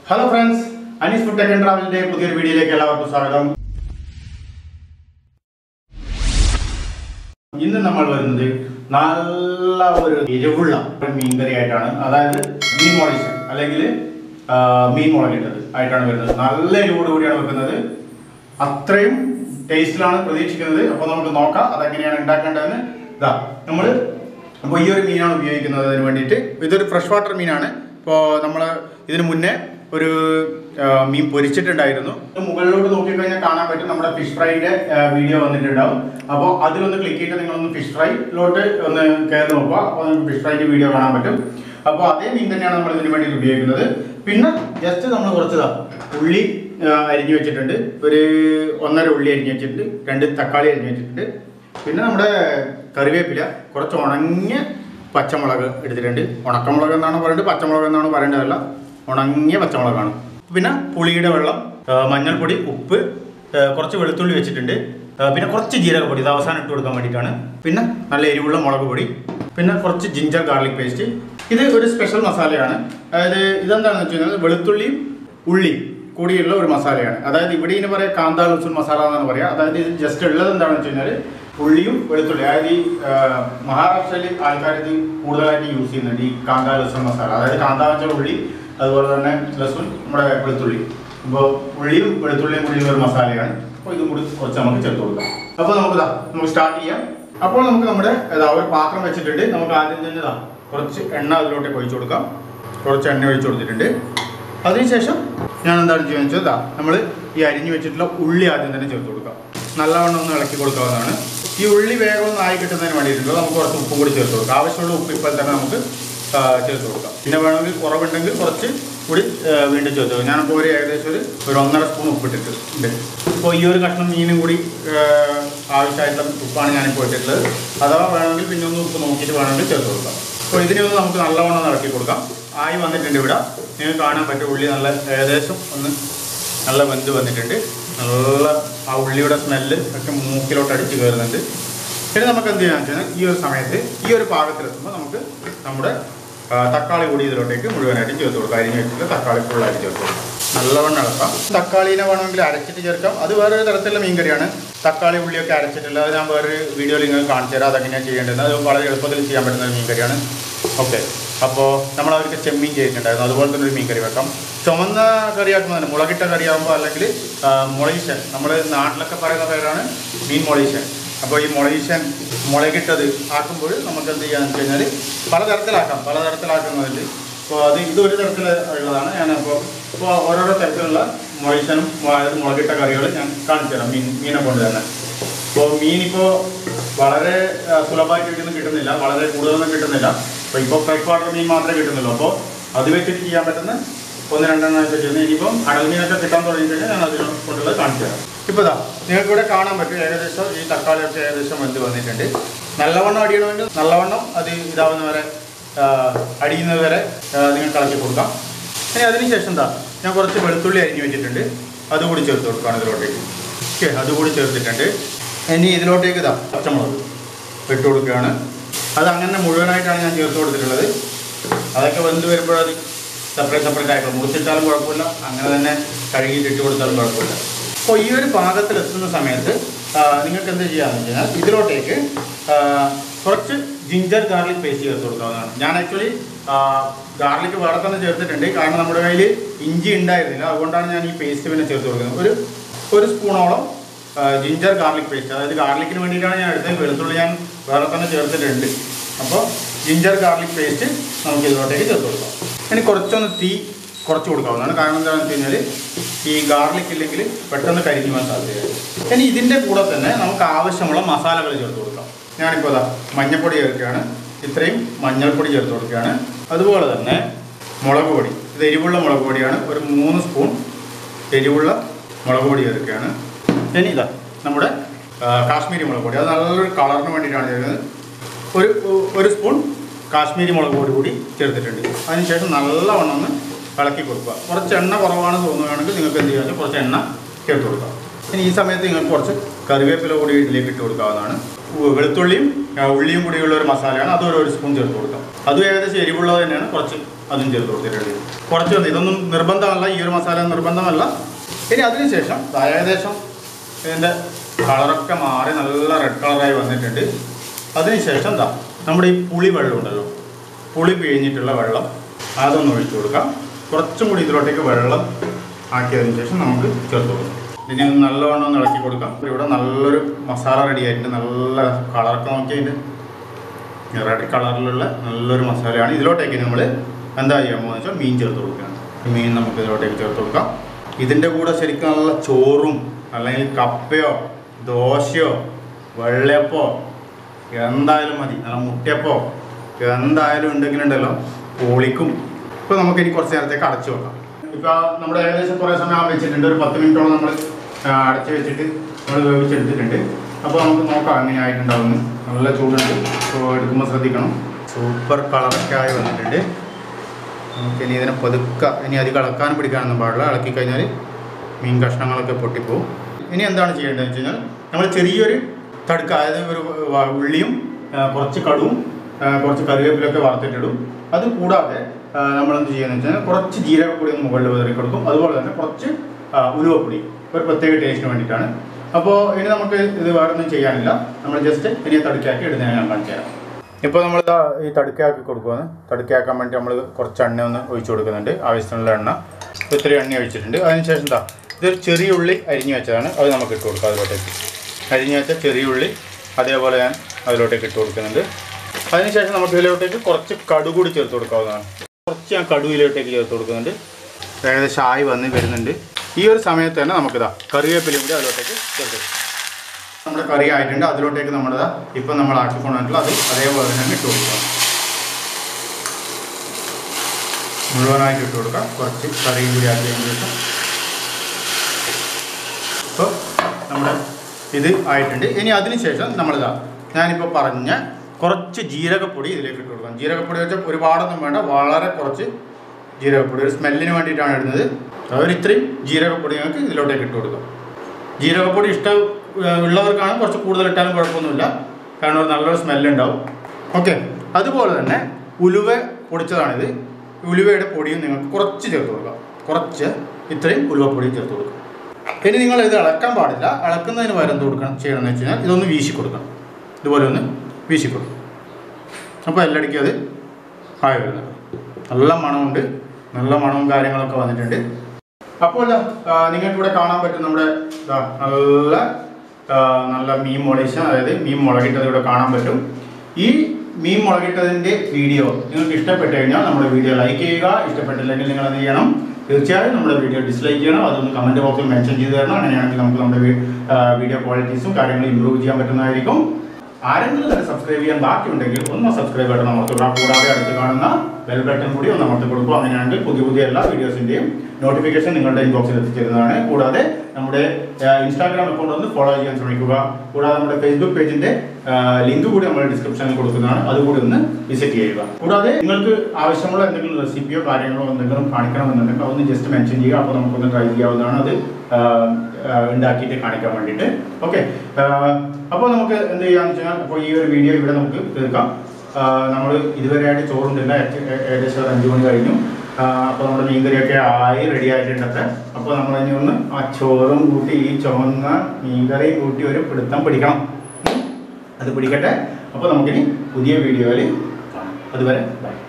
Hello friends Anees food tech and ട്രാവലിന്റെ പുതിയൊരു വീഡിയോയിലേക്ക് എല്ലാവർക്കും സ്വാഗതം ഇന്ന് നമ്മൾ വരുന്നത് നല്ല ഒരു എരിവുള്ള ഒരു മീൻകറി ആയിട്ടാണ് അതായത് മീൻ മോളിഷൻ അല്ലെങ്കിൽ ആ, മീൻ മുളകിട്ടത് ആയിട്ടാണ് വരുന്നത് നല്ല എരിവോട് കൂടിയാണ് വെക്കുന്നത് അത്രയും ടേസ്റ്റിലാണ് പ്രതീക്ഷിക്കുന്നത് അപ്പോൾ നമുക്ക് നോക്കാം അതെങ്ങനെയാണ് ഉണ്ടാക്കേണ്ടതെന്ന് ഇതാ നമ്മൾ അപ്പോൾ ഈ ഒരു മീനാണ് ഉപയോഗിക്കുന്നത് അതിന് വേണ്ടിയിട്ട് ഇതൊരു ഫ്രഷ് വാട്ടർ മീനാണ് ഇപ്പോൾ നമ്മൾ ഇതിന് മുന്നേ ഒരു ആ, മീൻ പൊരിച്ചിട്ടുണ്ടായിരുന്നു ഇത് മുകളിലോട്ട് നോക്കിക്കഴിഞ്ഞാൽ കാണാൻ പറ്റും നമ്മുടെ ഫിഷ് ഫ്രൈയുടെ വീഡിയോ വന്നിട്ടുണ്ടാവും അപ്പോൾ അതിലൊന്ന് ക്ലിക്ക് ചെയ്തിട്ട് നിങ്ങളൊന്ന് ഫിഷ് ഫ്രൈയിലോട്ട് ഒന്ന് കയറി നോക്കുക അപ്പോൾ നിങ്ങൾക്ക് ഫിഷ് ഫ്രൈൻ്റെ വീഡിയോ കാണാൻ പറ്റും അപ്പോൾ അതേ മീൻ തന്നെയാണ് നമ്മൾ ഇതിന് വേണ്ടി ഉപയോഗിക്കുന്നത് പിന്നെ ജസ്റ്റ് നമ്മൾ കുറച്ചതാ ഉള്ളി ആ, അരിഞ്ഞു വെച്ചിട്ടുണ്ട് ഒരു ഒന്നര ഉള്ളി അരിഞ്ഞു വെച്ചിട്ടുണ്ട് രണ്ട് തക്കാളി അരിഞ്ഞു വെച്ചിട്ടുണ്ട് പിന്നെ നമ്മുടെ കറിവേപ്പില കുറച്ച് ഉണങ്ങിയ പച്ചമുളക് എടുത്തിട്ടുണ്ട് ഉണക്കമുളക് എന്നാണ് പറയുന്നത് പച്ചമുളക് എന്നാണ് പറയേണ്ടതല്ല ഉണങ്ങിയ പച്ചമുളകാണ് പിന്നെ പുളിയുടെ വെള്ളം ആ, മഞ്ഞൾപ്പൊടി ഉപ്പ് ആ, കുറച്ച് വെളുത്തുള്ളി വെച്ചിട്ടുണ്ട് ആ, പിന്നെ കുറച്ച് ജീരകപ്പൊടി ഇത് അവസാനം ഇട്ട് കൊടുക്കാൻ വേണ്ടിയിട്ടാണ് പിന്നെ നല്ല എരിവുള്ള മുളക് പൊടി പിന്നെ കുറച്ച് ജിഞ്ചർ ഗാർലിക് പേസ്റ്റ് ഇത് ഒരു സ്പെഷ്യൽ മസാലയാണ് അതായത് ഇതെന്താണെന്ന് വെച്ച് കഴിഞ്ഞാൽ വെളുത്തുള്ളിയും ഉള്ളി കൂടിയുള്ള ഒരു മസാലയാണ് അതായത് ഇവിടെ ഇതിന് പറയാം കാന്താ ലസുൻ മസാല എന്നാണ് പറയുക അതായത് ഇത് ജസ്റ്റ് ഉള്ളത് എന്താണെന്ന് വെച്ച് കഴിഞ്ഞാൽ ഉള്ളിയും വെളുത്തുള്ളി അതായത് ഈ ആ, മഹാരാഷ്ട്രയിൽ ആൾക്കാർ ഇത് കൂടുതലായിട്ട് യൂസ് ചെയ്യുന്നുണ്ട് ഈ കാന്താ ലസുൻ മസാല അതായത് കാന്താ വെച്ച ഉള്ളി അതുപോലെ തന്നെ ലസുൻ നമ്മുടെ വെളുത്തുള്ളി അപ്പോൾ ഉള്ളിയും വെളുത്തുള്ളിയും കൂടിയുള്ള ഒരു മസാലയാണ് അപ്പോൾ ഇതും കൂടി കുറച്ച് നമുക്ക് ചേർത്ത് കൊടുക്കാം അപ്പോൾ നമുക്ക് ഇതാ നമുക്ക് സ്റ്റാർട്ട് ചെയ്യാം അപ്പോൾ നമുക്ക് നമ്മുടെ ഇതാ ഒരു പാത്രം വെച്ചിട്ടുണ്ട് നമുക്ക് ആദ്യം തന്നെ ഇതാ കുറച്ച് എണ്ണ അതിലോട്ടേക്ക് ഒഴിച്ചു കൊടുക്കാം കുറച്ച് എണ്ണ ഒഴിച്ചു കൊടുത്തിട്ടുണ്ട് അതിനുശേഷം ഞാൻ എന്താണ് ചെയ്യുന്നത് വെച്ചാൽ ഇതാ നമ്മൾ ഈ അരിഞ്ഞു വെച്ചിട്ടുള്ള ഉള്ളി ആദ്യം തന്നെ ചേർത്ത് കൊടുക്കാം നല്ലവണ്ണം ഒന്ന് ഇളക്കി കൊടുക്കാവുന്നതാണ് ഈ ഉള്ളി വേഗം ഒന്ന് ആയി കിട്ടുന്നതിന് വേണ്ടിയിട്ട് നമുക്ക് കുറച്ച് ഉപ്പും കൂടി ചേർത്ത് കൊടുക്കാം ആവശ്യമുള്ള ഉപ്പ് ഇപ്പോൾ തന്നെ നമുക്ക് ആ, ചേർത്ത് കൊടുക്കാം പിന്നെ വേണമെങ്കിൽ കുറവുണ്ടെങ്കിൽ കുറച്ച് കൂടി ആ, വീണ്ടും ചേർത്ത് കൊടുക്കാം ഞാനിപ്പോൾ ഒരു ഏകദേശം ഒരു ഒരു ഒന്നര സ്പൂൺ ഉപ്പിട്ടിട്ട് ഉണ്ട് ഇപ്പോൾ ഈ ഒരു കഷ്ണം മീനും കൂടി ആ, ആവശ്യമായിട്ടുള്ള ഉപ്പാണ് ഞാനിപ്പോൾ ഇട്ടിട്ടുള്ളത് അഥവാ വേണമെങ്കിൽ പിന്നെ ഒന്ന് ഉപ്പ് നോക്കിയിട്ട് വേണമെങ്കിൽ ചേർത്ത് കൊടുക്കാം അപ്പോൾ ഇതിനെ ഒന്ന് നമുക്ക് നല്ലവണ്ണം ഒന്ന് ഇളക്കി കൊടുക്കാം ആയി വന്നിട്ടുണ്ട് ഇവിടെ നിങ്ങൾക്ക് കാണാൻ പറ്റും ഉള്ളി നല്ല ഏകദേശം ഒന്ന് നല്ല വെന്ത് വന്നിട്ടുണ്ട് നല്ല ആ ഉള്ളിയുടെ സ്മെല്ല് ഒക്കെ മൂക്കിലോട്ട് അടിച്ച് കയറുന്നുണ്ട് ഇനി നമുക്ക് എന്ത് ചെയ്യാന്ന് വെച്ചാൽ ഈ ഒരു സമയത്ത് ഈ ഒരു പാകത്തിലെത്തുമ്പോൾ നമുക്ക് നമ്മുടെ ആ, തക്കാളി കൂടി ഇതിലോട്ടേക്ക് മുഴുവനായിട്ടും ചേർത്ത് കൊടുക്കാം അരിഞ്ഞ് വെച്ചിട്ട് തക്കാളി ഫുള്ളായിട്ട് ചേർത്ത് കൊടുക്കാം നല്ലവണ്ണം ഇളക്കാം തക്കാളീനെ വേണമെങ്കിൽ അരച്ചിട്ട് ചേർക്കാം അത് വേറൊരു തരത്തിലുള്ള മീൻകറിയാണ് തക്കാളി ഉള്ളിയൊക്കെ അരച്ചിട്ടുള്ള അത് ഞാൻ വേറൊരു വീഡിയോയിൽ നിങ്ങൾക്ക് കാണിച്ചു തരാം അതെങ്ങനെയാണ് ചെയ്യേണ്ടത് അത് വളരെ എളുപ്പത്തിൽ ചെയ്യാൻ പറ്റുന്ന ഒരു മീൻകറിയാണ് ഓക്കെ അപ്പോൾ നമ്മൾ അവർക്ക് ചെമ്മീൻ ചെയ്തിട്ടുണ്ടായിരുന്നു അതുപോലെ തന്നെ ഒരു മീൻ കറി വെക്കാം ചുമന്ന കറിയാക്കുമ്പോൾ തന്നെ മുളകിട്ട കറിയാകുമ്പോൾ അല്ലെങ്കിൽ ആ, മുളീശൻ നമ്മൾ നാട്ടിലൊക്കെ പറയുന്ന പേരാണ് മീൻ മുളീശൻ അപ്പോൾ ഈ മുളീശൻ മുളകിട്ടത് ആക്കുമ്പോൾ നമുക്ക് എന്ത് ചെയ്യാന്ന് വെച്ച് കഴിഞ്ഞാൽ പലതരത്തിലാക്കാം പലതരത്തിലാക്കുന്നതിൽ അപ്പോൾ അത് ഇതൊരു തരത്തിലുള്ളതാണ് ഞാൻ അപ്പോൾ ഇപ്പോൾ ഓരോരോ തരത്തിലുള്ള മുളീശനും അതായത് മുളകിട്ട കറികൾ ഞാൻ കാണിച്ചു തരാം മീൻ മീനെ കൊണ്ട് തന്നെ ഇപ്പോൾ മീനിപ്പോൾ വളരെ ആ, സുലഭമായിട്ട് ഇവിടുന്ന് കിട്ടുന്നില്ല വളരെ കൂടുതലൊന്നും കിട്ടുന്നില്ല അപ്പോൾ ഇപ്പോൾ ഫ്രഷ് വാട്ടർ മീൻ മാത്രമേ കിട്ടുന്നുള്ളൂ അപ്പോൾ അത് വെച്ചിട്ട് ചെയ്യാൻ പറ്റുന്ന ഒന്ന് രണ്ടെണ്ണം വെച്ച് ചെയ്യുന്നത് ഇനിയിപ്പം അടൽ മീനൊക്കെ കിട്ടാൻ തുടങ്ങി കഴിഞ്ഞാൽ ഞാൻ അതിനെ കൊണ്ടുള്ളത് കാണിച്ചു തരാം ഇപ്പോൾ ഇതാ നിങ്ങൾക്ക് ഇവിടെ കാണാൻ പറ്റും ഏകദേശം ഈ തക്കാളിയൊക്കെ ഏകദേശം വെന്ത് വന്നിട്ടുണ്ട് നല്ലവണ്ണം അടിയണമെങ്കിൽ നല്ലവണ്ണം അത് ഇതാവുന്ന വരെ ആ, അടിയുന്നത് വരെ ആ, നിങ്ങൾക്ക് ഇളക്കി കൊടുക്കാം ഇനി അതിനുശേഷം എന്താ ഞാൻ കുറച്ച് വെളുത്തുള്ളി അരിഞ്ഞു വെച്ചിട്ടുണ്ട് അതുകൂടി ചേർത്ത് കൊടുക്കുകയാണ് ഇതിലോട്ടേക്ക് ഓക്കെ അതുകൂടി ചേർത്തിട്ടുണ്ട് ഇനി ഇതിലോട്ടേക്ക് ഇതാ പച്ചമുളക് ഇട്ട് കൊടുക്കുകയാണ് അത് അങ്ങനെ മുഴുവനായിട്ടാണ് ഞാൻ ചേർത്ത് കൊടുത്തിട്ടുള്ളത് അതൊക്കെ വെന്ത് വരുമ്പോൾ അത് സെപ്പറേറ്റ് സെപ്പറേറ്റ് ആയിട്ട് മുറിച്ചിട്ടാലും കുഴപ്പമില്ല അങ്ങനെ തന്നെ കഴുകിയിട്ട് ഇട്ട് കൊടുത്താലും കുഴപ്പമില്ല അപ്പോൾ ഈ ഒരു പാകത്തിൽ എത്തുന്ന സമയത്ത് ആ, നിങ്ങൾക്ക് എന്ത് ചെയ്യാമെന്ന് വെച്ച് കഴിഞ്ഞാൽ ഇതിലോട്ടേക്ക് ആ, കുറച്ച് ജിഞ്ചർ ഗാർലിക് പേസ്റ്റ് ചേർത്ത് കൊടുക്കാവുന്നതാണ് ഞാൻ ആക്ച്വലി ഗാർലിക് വേറെ തന്നെ ചേർത്തിട്ടുണ്ട് കാരണം നമ്മുടെ കയ്യിൽ ഇഞ്ചി ഉണ്ടായിരുന്നില്ല അതുകൊണ്ടാണ് ഞാൻ ഈ പേസ്റ്റ് പിന്നെ ചേർത്ത് കൊടുക്കുന്നത് ഒരു ഒരു സ്പൂണോളം ജിഞ്ചർ ഗാർലിക് പേസ്റ്റ് അതായത് ഗാർലിക്കിന് വേണ്ടിയിട്ടാണ് ഞാൻ എടുത്തത് വെളുത്തുള്ളി ഞാൻ വേറെ തന്നെ ചേർത്തിട്ടുണ്ട് അപ്പോൾ ജിഞ്ചർ ഗാർലിക് പേസ്റ്റ് നമുക്ക് ഇതിലോട്ടേക്ക് ചേർത്ത് കൊടുക്കാം ഇനി കുറച്ചൊന്ന് തീ കുറച്ച് കൊടുക്കാവുന്നതാണ് കാരണം എന്താണെന്ന് വെച്ച് കഴിഞ്ഞാൽ ഈ ഗാർലിക് ഇല്ലെങ്കിൽ പെട്ടെന്ന് കരിഞ്ഞു പോകാൻ സാധ്യതയുണ്ട് ഇനി ഇതിൻ്റെ കൂടെ തന്നെ നമുക്ക് ആവശ്യമുള്ള മസാലകൾ ചേർത്ത് കൊടുക്കാം ഞാനിപ്പോൾ അതാ മഞ്ഞൾപ്പൊടി ചേർക്കുകയാണ് ഇത്രയും മഞ്ഞൾപ്പൊടി ചേർത്ത് കൊടുക്കുകയാണ് അതുപോലെ തന്നെ മുളക് പൊടി ഇത് എരിവുള്ള മുളക് പൊടിയാണ് ഒരു മൂന്ന് സ്പൂൺ എരിവുള്ള മുളക് പൊടി ചേർക്കുകയാണ് ഇനി ഇതാ നമ്മുടെ ആ, കാശ്മീരി മുളക് പൊടി അത് നല്ലൊരു കളറിന് വേണ്ടിയിട്ടാണ് ചേർക്കുന്നത് ഒരു ഒരു സ്പൂൺ കാശ്മീരി മുളക് പൊടി കൂടി ചേർത്തിട്ടുണ്ട് അതിനുശേഷം നല്ലവണ്ണം ഒന്ന് ഇളക്കി കൊടുക്കുക കുറച്ച് എണ്ണ കുറവാണ് തോന്നുകയാണെങ്കിൽ നിങ്ങൾക്ക് എന്ത് ചെയ്യാൻ കുറച്ച് എണ്ണ ചേർത്ത് കൊടുക്കാം ഇനി ഈ സമയത്ത് നിങ്ങൾക്ക് കുറച്ച് കറിവേപ്പില കൂടി ഇതിലേക്ക് ഇട്ട് കൊടുക്കാവുന്നതാണ് ഉ- വെളുത്തുള്ളിയും ആ, ഉള്ളിയും കൂടിയുള്ള ഒരു മസാലയാണ് അതും ഒരു ഒരു സ്പൂൺ ചേർത്ത് കൊടുക്കാം അതും ഏകദേശം എരിവുള്ളത് തന്നെയാണ് കുറച്ച് അതും ചേർത്ത് കൊടുത്തിട്ടുണ്ട് കുറച്ച് മതി ഇതൊന്നും നിർബന്ധമല്ല ഈ ഒരു മസാല നിർബന്ധമല്ല ഇനി അതിനുശേഷം ദാ ഏകദേശം ഇതിൻ്റെ കളറൊക്കെ മാറി നല്ല റെഡ് കളറായി വന്നിട്ടുണ്ട് അതിനുശേഷം എന്താ നമ്മുടെ ഈ പുളി വെള്ളം ഉണ്ടല്ലോ പുളി പിഴിഞ്ഞിട്ടുള്ള വെള്ളം അതൊന്ന് ഒഴിച്ചു കൊടുക്കാം കുറച്ചും കൂടി ഇതിലോട്ടേക്ക് വെള്ളം ആക്കിയതിന് ശേഷം നമുക്ക് ചേർത്ത് കൊടുക്കാം ഇനി ഒന്ന് നല്ലവണ്ണം ഒന്ന് ഇളക്കി കൊടുക്കാം ഇവിടെ നല്ലൊരു മസാല റെഡി ആയിട്ടുണ്ട് നല്ല കളറൊക്കെ നോക്കിയതിൻ്റെ റെഡ് കളറിലുള്ള നല്ലൊരു മസാലയാണ് ഇതിലോട്ടേക്ക് നമ്മൾ എന്താ ചെയ്യാൻ പോകുന്നത് വെച്ചാൽ മീൻ ചേർത്ത് കൊടുക്കുകയാണ് ഈ മീൻ നമുക്ക് ഇതിലോട്ടേക്ക് ചേർത്ത് കൊടുക്കാം ഇതിൻ്റെ കൂടെ ശരിക്കും നല്ല ചോറും അല്ലെങ്കിൽ കപ്പയോ ദോശയോ വെള്ളയപ്പോ എന്തായാലും മതി നല്ല മുട്ടയപ്പോ എന്തായാലും ഉണ്ടെങ്കിലുണ്ടല്ലോ പൊളിക്കും ഇപ്പോൾ നമുക്ക് ഇനി കുറച്ച് നേരത്തേക്ക് അടച്ചു വെക്കാം ഇപ്പോൾ നമ്മുടെ ഏകദേശം കുറേ സമയം വെച്ചിട്ടുണ്ട് ഒരു പത്ത് മിനിറ്റോളം നമ്മൾ അടച്ചു വെച്ചിട്ട് നമ്മൾ വേവിച്ചെടുത്തിട്ടുണ്ട് അപ്പോൾ നമുക്ക് നോക്കാം എങ്ങനെ ആയിട്ടുണ്ടാവുമെന്ന് നല്ല ചൂടുണ്ട് അപ്പോൾ എടുക്കുമ്പോൾ ശ്രദ്ധിക്കണം സൂപ്പർ കളറൊക്കെ ആയി വന്നിട്ടുണ്ട് നമുക്ക് ഇനി ഇതിനെ പതുക്ക ഇനി അധികം ഇളക്കാനും പിടിക്കാനൊന്നും പാടില്ല ഇളക്കി കഴിഞ്ഞാൽ മീൻ കഷ്ണങ്ങളൊക്കെ പൊട്ടിപ്പോവും ഇനി എന്താണ് ചെയ്യേണ്ടതെന്ന് വെച്ച് കഴിഞ്ഞാൽ നമ്മൾ ചെറിയൊരു തടുക്ക അതായത് ഒരു വ- ഉള്ളിയും ആ, കുറച്ച് കടുവും ആ, കുറച്ച് കറിവേപ്പിലൊക്കെ വറുത്തിട്ടിടും അത് കൂടാതെ ആ, നമ്മളെന്ത് ചെയ്യുന്നത് വെച്ച് കഴിഞ്ഞാൽ കുറച്ച് ജീരകപ്പൊടി ഒന്ന് മുകളിൽ വിതറി കൊടുക്കും അതുപോലെ തന്നെ കുറച്ച് ആ, ഉലുവപ്പൊടി ഒരു പ്രത്യേക ടേസ്റ്റിന് വേണ്ടിയിട്ടാണ് അപ്പോൾ ഇനി നമുക്ക് ഇത് വേറെ ഒന്നും ചെയ്യാനില്ല നമ്മൾ ജസ്റ്റ് ഇനി തടുക്കാക്കി ഇടുന്നതിന് ഞാൻ കാണിച്ചു തരാം ഇപ്പോൾ നമ്മൾ ഈ തടുക്കയാക്കി കൊടുക്കുകയാണ് തടുക്കയാക്കാൻ വേണ്ടി നമ്മൾ കുറച്ച് എണ്ണ ഒന്ന് ഒഴിച്ചു കൊടുക്കുന്നുണ്ട് ആവശ്യത്തിനുള്ള എണ്ണ ഇപ്പോൾ ഇത്തിരി എണ്ണ ഒഴിച്ചിട്ടുണ്ട് അതിനുശേഷം എന്താ ഇതൊരു ചെറിയ ഉള്ളി അരിഞ്ഞു വെച്ചതാണ് അത് നമുക്ക് ഇട്ട് കൊടുക്കാം അതിലോട്ടേക്ക് അരിഞ്ഞു വെച്ച ചെറിയ ഉള്ളി അതേപോലെ ഞാൻ അതിലോട്ടേക്ക് ഇട്ട് കൊടുക്കുന്നുണ്ട് അതിനുശേഷം നമുക്ക് ഇതിലോട്ടേക്ക് കുറച്ച് കടു കൂടി ചേർത്ത് കൊടുക്കാവുന്നതാണ് കുറച്ച് ഞാൻ കടു ഇതിലോട്ടേക്ക് ചേർത്ത് കൊടുക്കുന്നുണ്ട് ഏകദേശം ആയി വന്ന് വരുന്നുണ്ട് ഈ ഒരു സമയത്ത് തന്നെ നമുക്കിതാ കറിവേപ്പിലയും കൂടി അതിലോട്ടേക്ക് ചേർത്ത് കൊടുക്കാം. നമ്മുടെ കറി ആയിട്ടുണ്ട് അതിലോട്ടേക്ക് നമ്മുടെ ഇപ്പം നമ്മൾ ആക്കി കൊണ്ടുവന്നിട്ടുള്ള അത് അതേപോലെ തന്നെ ഇട്ട് കൊടുക്കുക മുഴുവനായിട്ട് ഇട്ട് കൊടുക്കുക കുറച്ച് കറിയും കൂടി ആക്കിയതിന് ശേഷം ഇപ്പോൾ നമ്മുടെ ഇത് ആയിട്ടുണ്ട് ഇനി അതിന് ശേഷം നമ്മളിതാ ഞാനിപ്പോൾ പറഞ്ഞ കുറച്ച് ജീരകപ്പൊടി ഇതിലേക്ക് ഇട്ട് കൊടുക്കാം ജീരകപ്പൊടി വെച്ചാൽ ഒരുപാടൊന്നും വേണ്ട വളരെ കുറച്ച് ജീരകപ്പൊടി ഒരു സ്മെല്ലിന് വേണ്ടിയിട്ടാണ് ഇടുന്നത് അവർ ഇത്രയും ജീരകപ്പൊടി ഞങ്ങൾക്ക് ഇതിലോട്ടേക്ക് ഇട്ട് കൊടുക്കാം ജീരകപ്പൊടി ഇഷ്ടം ഏഹ് ഉള്ളവർക്കാണ് കുറച്ച് കൂടുതൽ ഇട്ടാലും കുഴപ്പമൊന്നുമില്ല കാരണം ഒരു നല്ലൊരു സ്മെല്ലുണ്ടാവും ഓക്കെ അതുപോലെ തന്നെ ഉലുവ പൊടിച്ചതാണിത് ഉലുവയുടെ പൊടിയും നിങ്ങൾക്ക് കുറച്ച് ചേർത്ത് കൊടുക്കാം കുറച്ച് ഇത്രയും ഉലുവപ്പൊടിയും ചേർത്ത് കൊടുക്കാം ഇനി നിങ്ങൾ ഇത് ഇളക്കാൻ പാടില്ല ഇളക്കുന്നതിന് പകരം എന്ത് കൊടുക്കണം ചെയ്യണമെന്ന് വെച്ച് കഴിഞ്ഞാൽ ഇതൊന്ന് വീശി കൊടുക്കണം ഇതുപോലെ ഒന്ന് വീശി കൊടുക്കും അപ്പോൾ എല്ലടിക്കും അത് ആയി വരുന്നത് നല്ല മണമുണ്ട് നല്ല മണവും കാര്യങ്ങളൊക്കെ വന്നിട്ടുണ്ട് അപ്പോൾ ആ, നിങ്ങൾക്ക് ഇവിടെ കാണാൻ പറ്റും നമ്മുടെ ദാ നല്ല ആ, നല്ല മീൻ മുളയിച്ച അതായത് മീൻ മുളകിട്ടത് ഇവിടെ കാണാൻ പറ്റും ഈ മീൻ മുളകിട്ടതിൻ്റെ വീഡിയോ നിങ്ങൾക്ക് ഇഷ്ടപ്പെട്ട് കഴിഞ്ഞാൽ നമ്മുടെ വീഡിയോ ലൈക്ക് ചെയ്യുക ഇഷ്ടപ്പെട്ടില്ലെങ്കിൽ നിങ്ങൾ എന്ത് ചെയ്യണം തീർച്ചയായും നമ്മുടെ വീഡിയോ ഡിസ്ലൈക്ക് ചെയ്യണം അതൊന്ന് കമൻറ്റ് ബോക്സിൽ മെൻഷൻ ചെയ്ത് തരണം അങ്ങനെയാണെങ്കിൽ നമുക്ക് നമ്മുടെ വീ- ആ, വീഡിയോ ക്വാളിറ്റീസും കാര്യങ്ങളും ഇമ്പ്രൂവ് ചെയ്യാൻ പറ്റുന്നതായിരിക്കും ആരെങ്കിലും തന്നെ സബ്സ്ക്രൈബ് ചെയ്യാൻ ബാക്കിയുണ്ടെങ്കിൽ ഒന്ന് സബ്സ്ക്രൈബ് ബട്ടൺ അമർത്തുക കൂടാതെ അടുത്ത് കാണുന്ന ബെൽ ബട്ടൺ കൂടി ഒന്ന് അമർത്തി കൊടുക്കുക അങ്ങനെയാണെങ്കിൽ പുതിയ പുതിയ എല്ലാ വീഡിയോസിന്റെയും നോട്ടിഫിക്കേഷൻ നിങ്ങളുടെ ഇൻബോക്സിൽ എത്തിച്ചേരുന്നതാണ് കൂടാതെ നമ്മുടെ ഇൻസ്റ്റാഗ്രാം അക്കൗണ്ട് ഒന്ന് ഫോളോ ചെയ്യാൻ ശ്രമിക്കുക കൂടാതെ നമ്മുടെ ഫേസ്ബുക്ക് പേജിന്റെ ലിങ്ക് കൂടി നമ്മൾ ഡിസ്ക്രിപ്ഷനിൽ കൊടുക്കുന്നതാണ് അതുകൂടി ഒന്ന് വിസിറ്റ് ചെയ്യുക കൂടാതെ നിങ്ങൾക്ക് ആവശ്യമുള്ള എന്തെങ്കിലും റെസിപ്പിയോ കാര്യങ്ങളോ എന്തെങ്കിലും കാണിക്കണമെന്നുണ്ടെങ്കിൽ അതൊന്ന് ജസ്റ്റ് മെൻഷൻ ചെയ്യുക അപ്പോൾ നമുക്കൊന്ന് ട്രൈ ചെയ്യാവുന്നതാണ് അത് ആ, ആ, ഉണ്ടാക്കിയിട്ട് കാണിക്കാൻ വേണ്ടിയിട്ട് ഓക്കെ അപ്പോൾ നമുക്ക് എന്ത് ചെയ്യാന്ന് വെച്ചാൽ അപ്പോൾ ഈ ഒരു വീഡിയോ ഇവിടെ നമുക്ക് തീർക്കാം നമ്മൾ ഇതുവരെയായിട്ട് ചോറുണ്ടില്ല ഏ- ഏ- ഏകദേശം ഒരു അഞ്ച് മണി കഴിഞ്ഞു അപ്പോൾ നമ്മുടെ മീൻകറിയൊക്കെ ആയി റെഡി ആയിട്ടുണ്ട് അപ്പോൾ നമ്മൾ ഇനി ഒന്ന് ആ ചോറും കൂട്ടി ഈ ചുവന്ന മീൻകറിയും കൂട്ടി ഒരു പിടുത്തം പിടിക്കണം ഉം. അത് പിടിക്കട്ടെ അപ്പോൾ നമുക്കിനി പുതിയ വീഡിയോയിൽ കാണാം അതുവരെ ബൈ